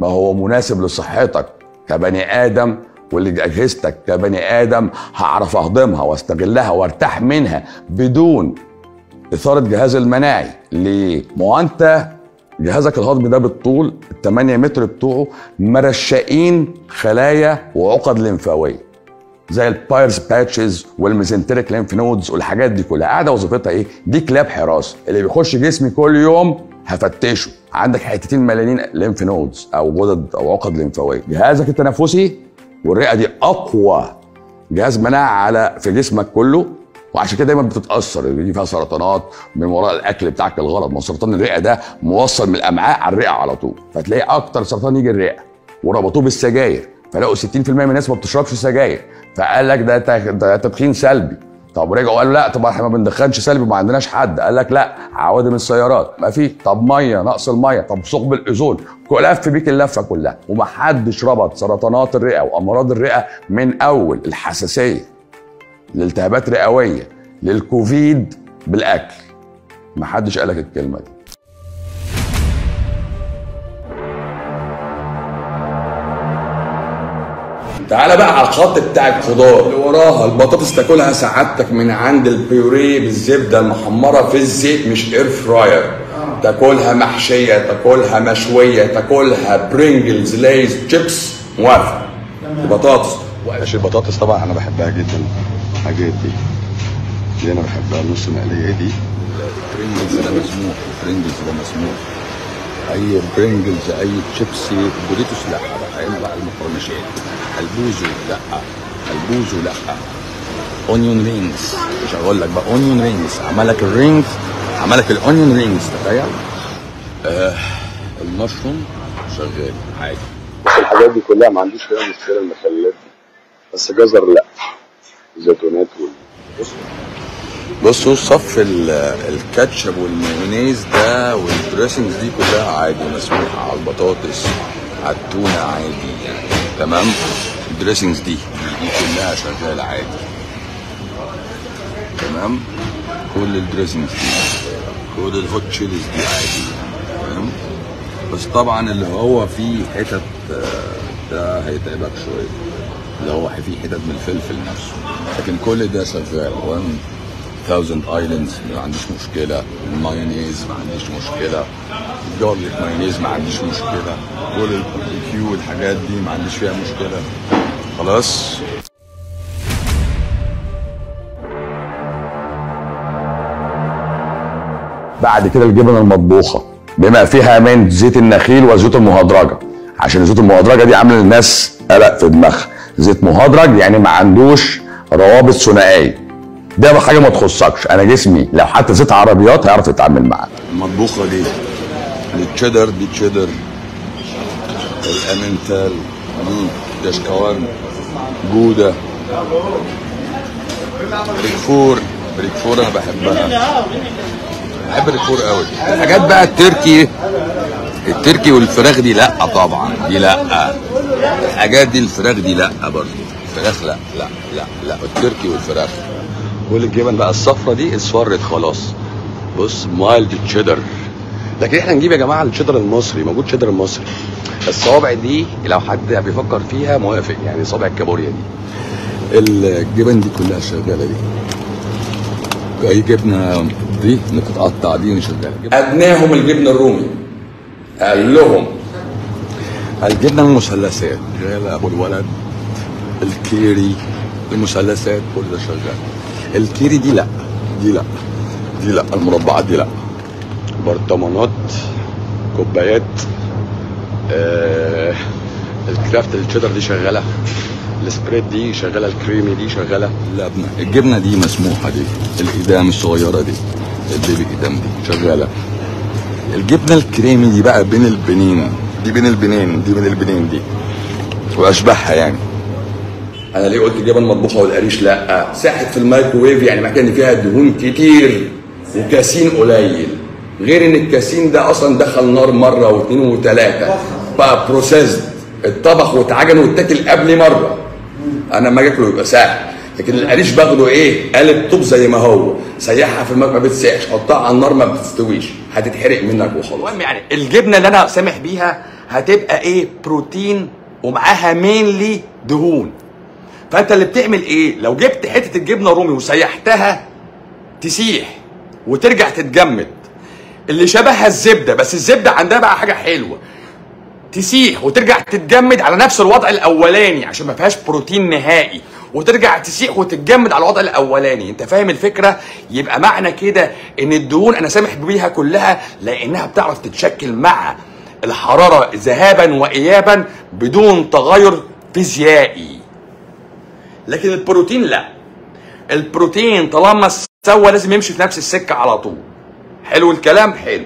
ما هو مناسب لصحتك كبني ادم واللي اجهزتك كبني ادم هعرف اهضمها واستغلها وارتاح منها بدون اثاره جهاز المناعي ليه؟ ما هو انت جهازك الهضمي ده بالطول ال 8 متر بتوعه مرشقين خلايا وعقد لمفاويه زي البايرز باتشز والميزنتريك لينف نودز والحاجات دي كلها قاعده وظيفتها ايه؟ دي كلاب حراسه اللي بيخش جسمي كل يوم هفتشه عندك حتتين مليانين لينف نودز او غدد او عقد لمفاويه جهازك التنفسي والرئه دي اقوى جهاز مناعه على في جسمك كله وعشان كده دايما بتتاثر يجي فيها سرطانات من وراء الاكل بتاعك الغلط ما هو سرطان الرئه ده موصل من الامعاء على الرئه على طول فتلاقي اكتر سرطان يجي الرئه وربطوه بالسجاير فلقوا 60% من الناس ما بتشربش سجاير فقال لك ده ده تدخين سلبي طب رجعوا قالوا لا طب احنا ما بندخنش سلبي ما عندناش حد قال لك لا عوادم السيارات ما في طب ميه نقص الميه طب ثقب الاوزون لف بيك اللفه كلها ومحدش ربط سرطانات الرئه وامراض الرئه من اول الحساسيه لالتهابات رئويه للكوفيد بالاكل محدش قال لك الكلمه دي تعالى بقى على الخط بتاع الخضار اللي وراها البطاطس تاكلها سعادتك من عند البيوريه بالزبده المحمره في الزيت مش اير فراير تاكلها محشيه تاكلها مشويه تاكلها برينجلز ليز شيبس موافق البطاطس عيش البطاطس طبعا انا بحبها جدا الحاجات دي دي انا بحبها النص مقليه دي برينجلز ده مسموح برينجلز ده مسموح اي برينجلز اي شيبسي بوريتوس لا بقى هنا بقى المقرمشات البوزو لا البوزو لا اونيون رينجز مش هقول لك بقى اونيون رينجز عملك الرينجز عملك الاونيون رينجز تخيل آه المشروم شغال عادي بس الحاجات دي كلها ما عنديش فيها مشكله المخللات دي بس جزر لا الزيتونات وال بص بصوا صف ال- الكاتشب والمايونيز ده والدريسنجز دي كلها عادي مسموحه على البطاطس على التونه عادي يعني تمام الدريسنجز دي دي كلها شغاله عادي تمام كل الدريسنجز دي كل الهوت تشيليز دي عادي تمام بس طبعا اللي هو فيه حتت آه، ده هيتعبك شويه اللي هو فيه حتت من الفلفل نفسه لكن كل ده شغال 1000 ايلاندز ما عنديش مشكله المايونيز ما عنديش مشكله الجارليك مايونيز ما عنديش مشكله كل الباربيكيو والحاجات دي ما عنديش فيها مشكله خلاص بعد كده الجبن المطبوخه بما فيها من زيت النخيل والزيوت المهدرجه عشان الزيوت المهدرجه دي عامله للناس قلق في دماغها زيت مهدرج يعني ما عندوش روابط ثنائيه ده حاجه ما تخصكش انا جسمي لو حتى زيت عربيات هيعرف يتعامل معاه المطبوخه دي التشيدر دي تشيدر الامنتال دي دشكوان جوده ريكفور ريكفور انا بحبها بحب الريكفور قوي الحاجات بقى التركي التركي والفراخ دي لا طبعا دي لا الحاجات دي الفراخ دي لا برضه الفراخ لا لا لا لا التركي والفراخ كل الجبن بقى الصفرة دي اصفرت خلاص بص مايلد تشيدر لكن احنا نجيب يا جماعه الشيدر المصري موجود شيدر المصري الصوابع دي لو حد بيفكر فيها موافق يعني صابع الكابوريا دي الجبن دي كلها شغاله دي اي جبنه دي اللي بتتقطع دي شغاله ادناهم الجبن الرومي قال لهم الجبنه المثلثات شغاله ابو الولد الكيري المثلثات كل ده شغال الكيري دي لا دي لا دي لا المربعات دي لا برطمانات كوبايات آه الكرافت الشيدر دي شغاله السبريد دي شغاله الكريمي دي شغاله لا ابنة الجبنه دي مسموحه دي الاقدام الصغيره دي البيبي اقدام دي شغاله الجبنه الكريمي دي بقى بين البنين دي بين البنين دي بين البنين دي واشبهها يعني انا ليه قلت جبن مطبوخه والقريش لا ساحت في الميكروويف يعني معنى ان فيها دهون كتير وكاسين قليل غير ان الكاسين ده اصلا دخل نار مره واثنين وثلاثه بقى بروسيسد اتطبخ واتعجن واتاكل قبل مره انا لما اجي اكله يبقى ساعه لكن القريش باخده ايه قالب طوب زي ما هو سيحها في الماء ما بتسيحش حطها على النار ما بتستويش هتتحرق منك وخلاص المهم يعني الجبنه اللي انا سامح بيها هتبقى ايه بروتين ومعاها مينلي دهون فانت اللي بتعمل ايه لو جبت حته الجبنه رومي وسيحتها تسيح وترجع تتجمد اللي شبهها الزبده بس الزبده عندها بقى حاجه حلوه تسيح وترجع تتجمد على نفس الوضع الاولاني عشان ما فيهاش بروتين نهائي وترجع تسيح وتتجمد على الوضع الاولاني انت فاهم الفكره يبقى معنى كده ان الدهون انا سامح بيها كلها لانها بتعرف تتشكل مع الحراره ذهابا وايابا بدون تغير فيزيائي لكن البروتين لا البروتين طالما سوى لازم يمشي في نفس السكه على طول حلو الكلام حلو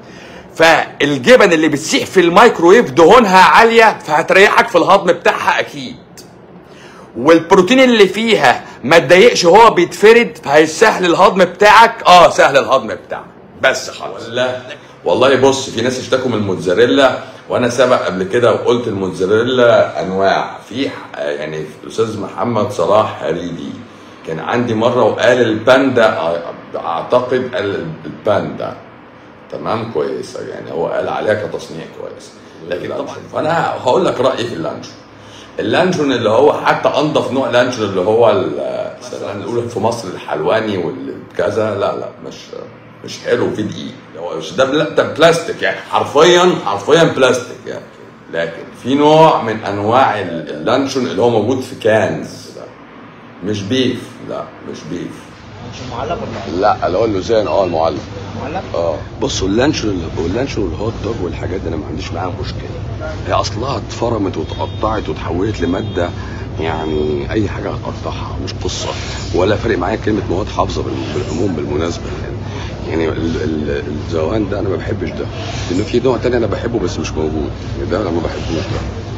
فالجبن اللي بتسيح في الميكرويف دهونها عاليه فهتريحك في الهضم بتاعها اكيد والبروتين اللي فيها ما تضايقش هو بيتفرد فهيسهل الهضم بتاعك اه سهل الهضم بتاعك بس خلاص ولا والله بص في ناس اشتكوا من الموتزاريلا وانا سبق قبل كده وقلت الموتزاريلا انواع في ح- يعني الاستاذ محمد صلاح هريدي كان عندي مره وقال الباندا أع- اعتقد قال الباندا تمام كويسه يعني هو قال عليها كتصنيع كويس لكن طبعا فانا هقول لك رايي في اللانشون اللانشون اللي هو حتى انضف نوع لانشون اللي هو ال- نقول في مصر الحلواني والكذا لا لا مش مش حلو في دقيق هو مش ده بلا- ده بلاستيك يعني حرفيا حرفيا بلاستيك يعني لكن في نوع من انواع ال- اللانشون اللي هو موجود في كانز ده مش بيف لا مش بيف مش معلق ولا لا اللي هو اللوزان اه المعلق معلق؟ اه بصوا اللانشون واللانشون والهوت دوج والحاجات دي انا ما عنديش معاها مشكله هي اصلها اتفرمت واتقطعت وتحولت لماده يعني اي حاجه هتقطعها مش قصه ولا فارق معايا كلمه مواد حافظه بال- بالعموم بالمناسبه يعني يعني ال- ال- الزوان ده انا ما بحبش ده لانه في نوع تاني انا بحبه بس مش موجود ده انا ما بحبوش ده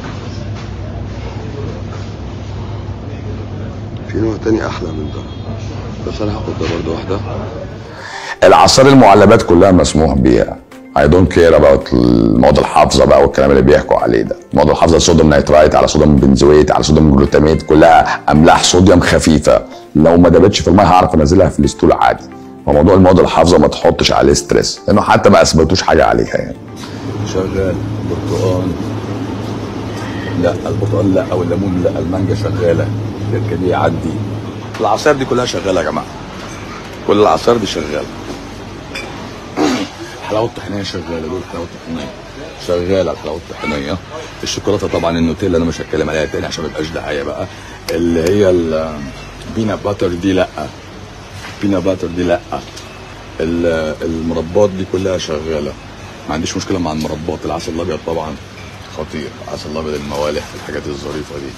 في نوع تاني احلى من ده بس انا هاخد ده برضه واحده العصائر المعلبات كلها مسموح بيها I don't care about المواد الحافظه بقى والكلام اللي بيحكوا عليه ده المواد الحافظه صوديوم نيترايت على صوديوم بنزويت على صوديوم جلوتاميت كلها املاح صوديوم خفيفه لو ما دابتش في الميه هعرف انزلها في الستول عادي فموضوع المواد الحافظه ما تحطش عليه ستريس لانه حتى ما اثبتوش حاجه عليها يعني شغال برتقال لا البرتقال لا او الليمون لا المانجا شغاله الكركديه يعدي العصاير دي كلها شغاله يا جماعه كل العصاير دي شغاله حلاوه الطحينيه شغاله دول حلاوه الطحينيه شغاله الحلاوه الطحينيه الشوكولاته طبعا النوتيلا انا مش هتكلم عليها تاني عشان ما يبقاش دعايه بقى اللي هي البينا باتر دي لا بينا باتر دي لا ال- المربات دي كلها شغاله ما عنديش مشكله مع المربات العسل الابيض طبعا خطير العسل الابيض الموالح الحاجات الظريفه دي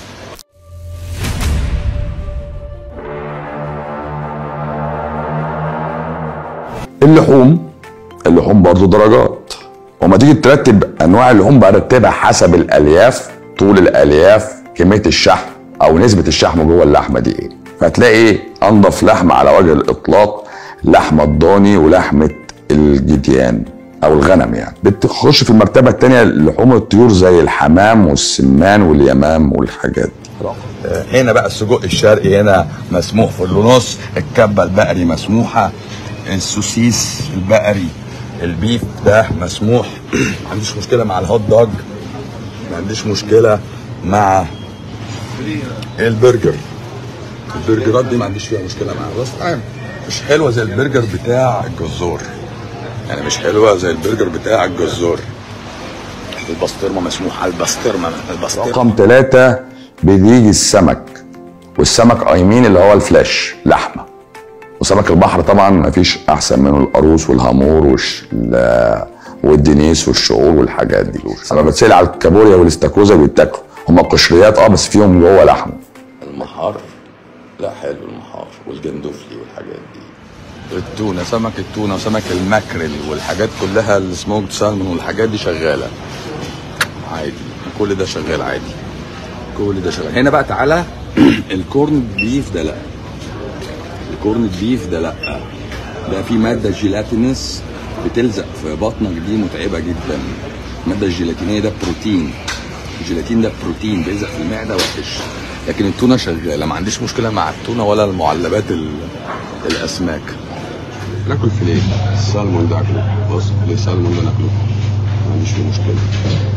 اللحوم اللحوم برضو درجات وما تيجي ترتب انواع اللحوم برتبها حسب الالياف طول الالياف كميه الشحم او نسبه الشحم جوه اللحمه دي ايه فتلاقي ايه انضف لحمه على وجه الاطلاق لحمه الضاني ولحمه الجديان او الغنم يعني بتخش في المرتبه الثانيه لحوم الطيور زي الحمام والسمان واليمام والحاجات دي هنا بقى السجق الشرقي هنا مسموح في النص الكبه البقري مسموحه السوسيس البقري البيف ده مسموح ما عنديش مشكله مع الهوت دوج ما عنديش مشكله مع البرجر البرجرات دي ما عنديش فيها مشكله معاها بس عام مش حلوه زي البرجر بتاع الجزار يعني مش حلوه زي البرجر بتاع الجزار البسطرمه مسموحه البسطرمه البسطرمه رقم ثلاثة بيجي السمك والسمك ايمين اللي هو الفلاش لحمة وسمك البحر طبعا ما فيش احسن منه القاروص والهامور والش... ال- والدنيس والشعور والحاجات دي لما بتسأل على الكابوريا والاستاكوزا بيتاكلوا هما قشريات اه بس فيهم جوه لحمه المحار لا حلو المحار والجندفلي والحاجات دي التونه سمك التونه وسمك الماكريل والحاجات كلها السموكد سالمون والحاجات دي شغاله عادي كل ده شغال عادي كل ده شغال هنا بقى تعالى الكورن بيف ده لا الكورن بيف ده لا ده في ماده جيلاتينس بتلزق في بطنك دي متعبه جدا الماده الجيلاتينيه ده بروتين الجيلاتين ده بروتين بيلزق في المعده وحش لكن التونه شغاله ما عنديش مشكله مع التونه ولا المعلبات ال- الاسماك ناكل فيليه السالمون ده اكله بص فيليه سالمون ده ناكله ما عنديش فيه مشكله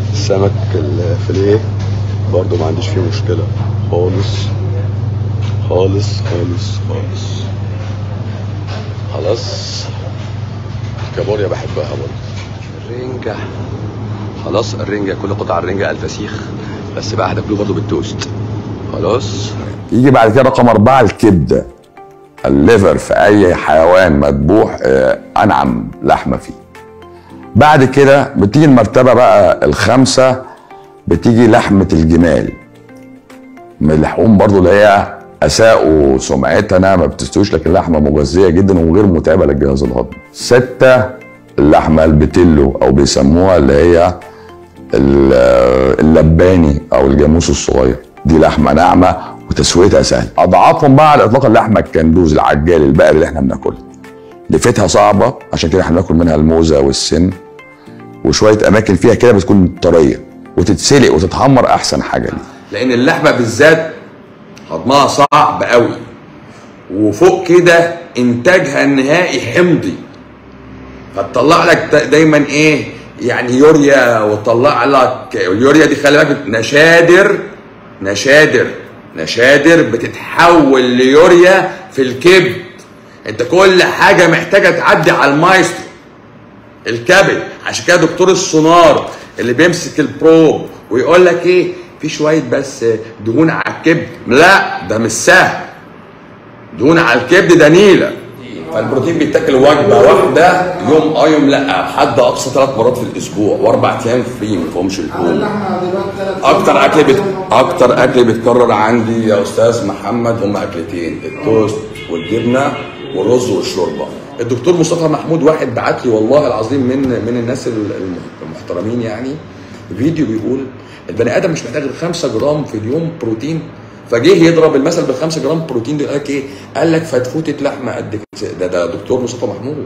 السمك الفيليه برضو ما عنديش فيه مشكلة خالص خالص خالص خالص خلاص الكابوريا بحبها برضه الرنجة خلاص الرنجة كل قطع الرنجة الفسيخ بس بقى هتاكلوه برضه بالتوست خلاص يجي بعد كده رقم أربعة الكبدة الليفر في أي حيوان مذبوح آه، أنعم لحمة فيه بعد كده بتيجي المرتبة بقى الخامسة بتيجي لحمة الجمال من اللحوم برضو اللي هي أساءوا سمعتها انها ما بتستويش لكن لحمة مغذية جدا وغير متعبة للجهاز الهضمي ستة اللحمة البتلو أو بيسموها اللي هي ال- اللباني او الجاموس الصغير دي لحمه ناعمه وتسويتها سهل اضعافهم بقى على الاطلاق اللحمه الكندوز العجال البقري اللي احنا بناكلها لفتها صعبه عشان كده احنا بناكل منها الموزه والسن وشويه اماكن فيها كده بتكون طريه وتتسلق وتتحمر احسن حاجه ليه لان اللحمه بالذات هضمها صعب قوي وفوق كده انتاجها النهائي حمضي فتطلع لك دا- دايما ايه يعني يوريا وتطلع لك اليوريا دي خلي بالك نشادر نشادر نشادر بتتحول ليوريا في الكبد انت كل حاجه محتاجه تعدي على المايسترو الكبد عشان كده دكتور السونار اللي بيمسك البروب ويقول لك ايه في شويه بس دهون على الكبد لا ده مش سهل دهون على الكبد ده نيله فالبروتين بيتاكل وجبه واحده يوم اه يوم لا حد اقصى ثلاث مرات في الاسبوع واربع ايام فري ما فيهمش اللحوم اللحمه دلوقتي ثلاث اكتر اكل بت... اكتر اكل بيتكرر عندي يا استاذ محمد هم اكلتين التوست والجبنه والرز والشوربه الدكتور مصطفى محمود واحد بعت لي والله العظيم من من الناس الم- المحترمين يعني فيديو بيقول البني ادم مش محتاج غير 5 جرام في اليوم بروتين فجه يضرب المثل بال 5 جرام بروتين ده قال لك ايه؟ قال لك فتفوته لحمه قد كده ده ده دكتور مصطفى محمود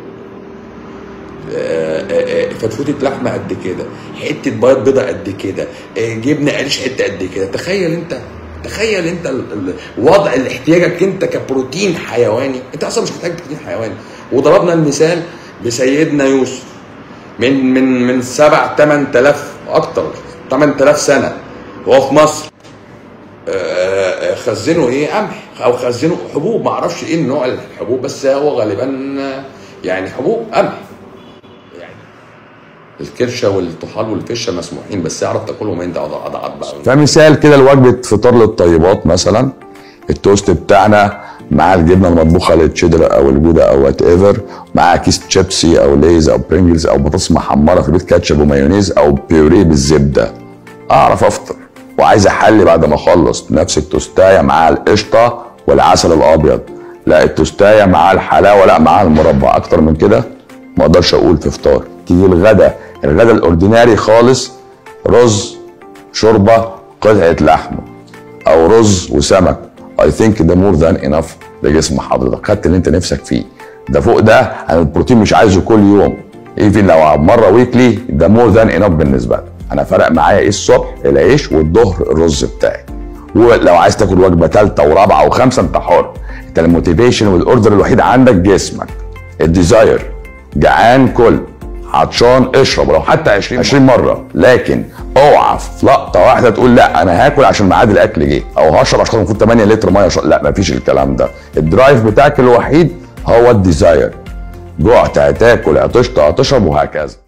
فتفوتة لحمه قد كده حته بيض بيضه قد كده آه، جبنه قريش حته قد كده تخيل انت تخيل انت ال- ال- وضع اللي احتياجك انت كبروتين حيواني انت اصلا مش محتاج بروتين حيواني وضربنا المثال بسيدنا يوسف من من من سبع 8000 اكتر 8000 سنه وهو في مصر آه، آه، خزنوا ايه قمح او خزنوا حبوب ما اعرفش ايه النوع الحبوب بس هو غالبا آه، يعني حبوب قمح يعني الكرشه والطحال والفشه مسموحين بس اعرف تاكلهم انت اضعاف بقى فمثال كده لوجبه فطار للطيبات مثلا التوست بتاعنا مع الجبنه المطبوخه للتشيدر او الجوده او وات ايفر مع كيس شيبسي او ليز او برينجلز او بطاطس محمره في البيت كاتشب ومايونيز او بيوريه بالزبده اعرف افطر وعايز احلي بعد ما اخلص نفس التوستايه مع القشطه والعسل الابيض لا التوستايه مع الحلاوه لا مع المربى اكتر من كده ما اقدرش اقول في فطار تيجي الغدا الغدا الاورديناري خالص رز شوربه قطعه لحمه او رز وسمك اي ثينك ده مور ذان انف لجسم حضرتك خدت اللي انت نفسك فيه ده فوق ده انا البروتين مش عايزه كل يوم ايفن لو مره ويكلي ده مور ذان انف بالنسبه لي انا فرق معايا ايه الصبح العيش والظهر الرز بتاعي ولو عايز تاكل وجبه ثالثه ورابعه وخامسه انت حر انت الموتيفيشن والاوردر الوحيد عندك جسمك الديزاير جعان كل عطشان اشرب لو حتى 20 20 مره لكن اوعى في لقطه واحده تقول لا انا هاكل عشان ميعاد الاكل جه او هشرب عشان المفروض 8 لتر ميه شرب. لا مفيش الكلام ده الدرايف بتاعك الوحيد هو الديزاير جوعت هتاكل هتشرب هتشرب وهكذا